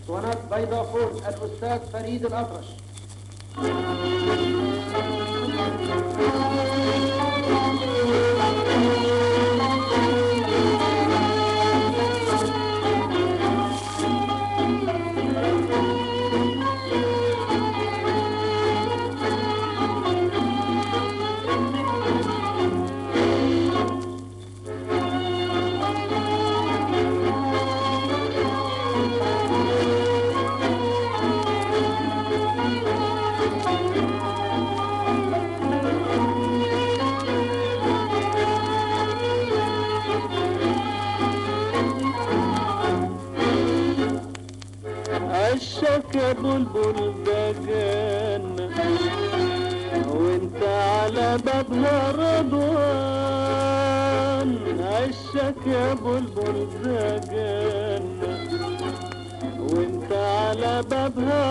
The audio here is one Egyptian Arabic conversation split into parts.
اسطوانات بيضاء فوق الأستاذ فريد الأطرش عشك يا بلبل ده جنة وانت على بابها رضوان عشك يا بلبل ده جنة وانت على بابها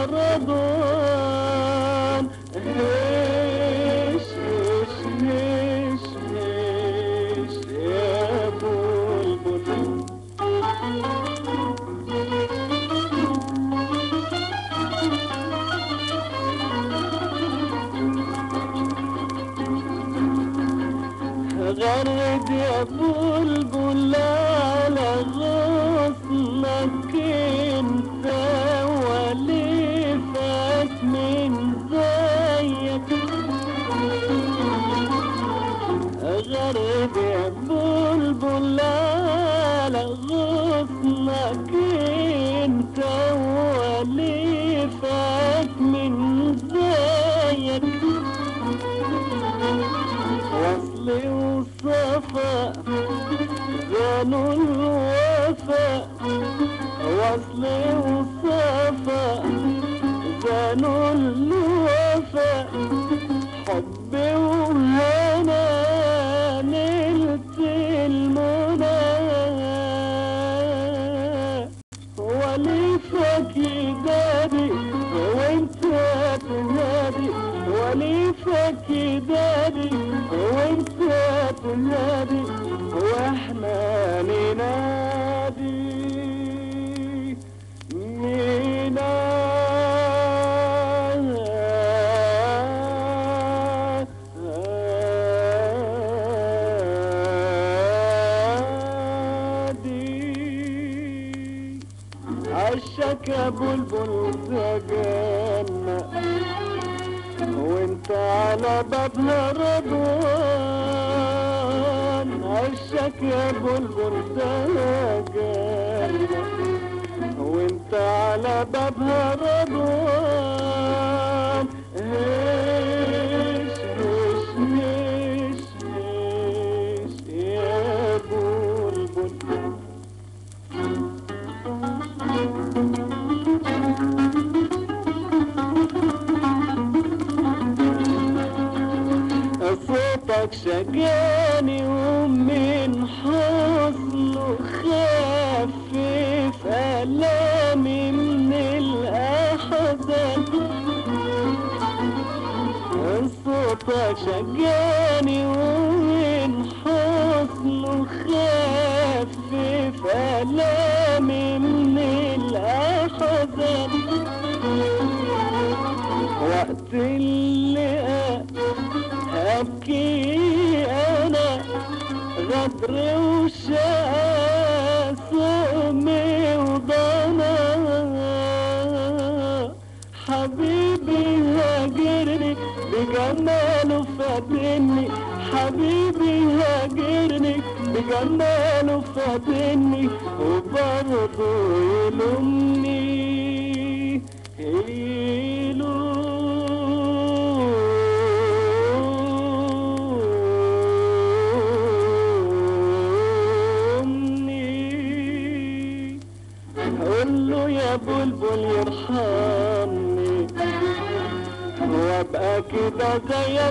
رضوان هيش هيش هيش هيش يا بلبل غرد يا بلبل على غصنك انت ولفك من زيك غرد يا بلبل على غصنك انت ولفك من زيك وصل وصفا زانوا الوفاء وصل وصفا زانوا الوفاء حب وهنا نلت المنى وليفك يدادي وانت تنادي وليفك يدادي وانت تنادي واحنا ننادي ننادي عشك يا بلبل ده جنة وانت على بابها رضوان عشك يا بلبل ده جنة وانت على بابها رضوان هيش هيش هيش هيش يا بلبل صوتك شجاني ومن حزنه خفف ألامي من الأحزان صوتك شجاني ومن حزنه خفف ألامي من الأحزان وقت اللقاء أبكي أنا غدر وشقى سقمي وضنا حبيبي هاجرني بجماله فاتني حبيبي هاجرني بجماله فاتني وبرضه يلومني يلومني قول له يا بلبل يرحمني وابقى كده زيك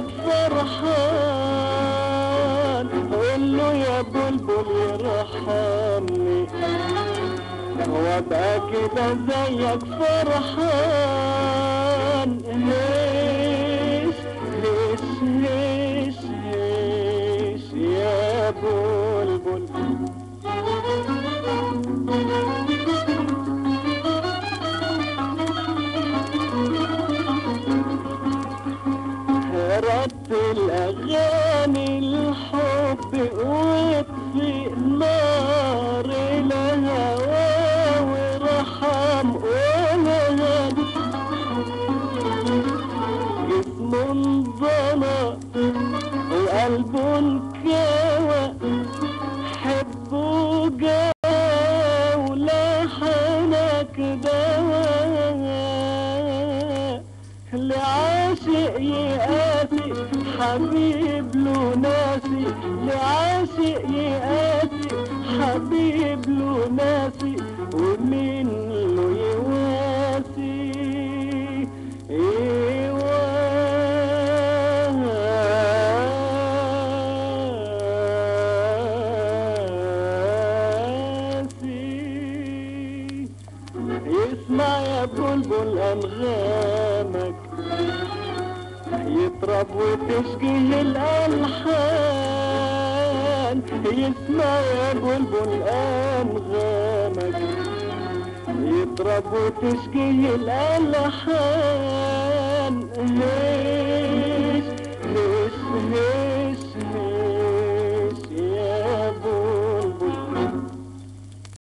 فرحان قول له يا بلبل يرحمني وابقى كده زيك فرحان هيش هيش هيش هيش يا بلبل الأغاني الحب واطفئ نار الهوى ورحم ولهب جسم انظلى وقلب انكوى حبه جا ولحنك دواء لعاشق يقاسي حبيب له ناسي لعاشق يقاسي حبيب له ناسي ومين له يواسي يواسي اسمع يا بلبل أنغامك يطرب وتشكيه الألحان يسمع يا بلبل أنغامك يطرب وتشكيه الألحان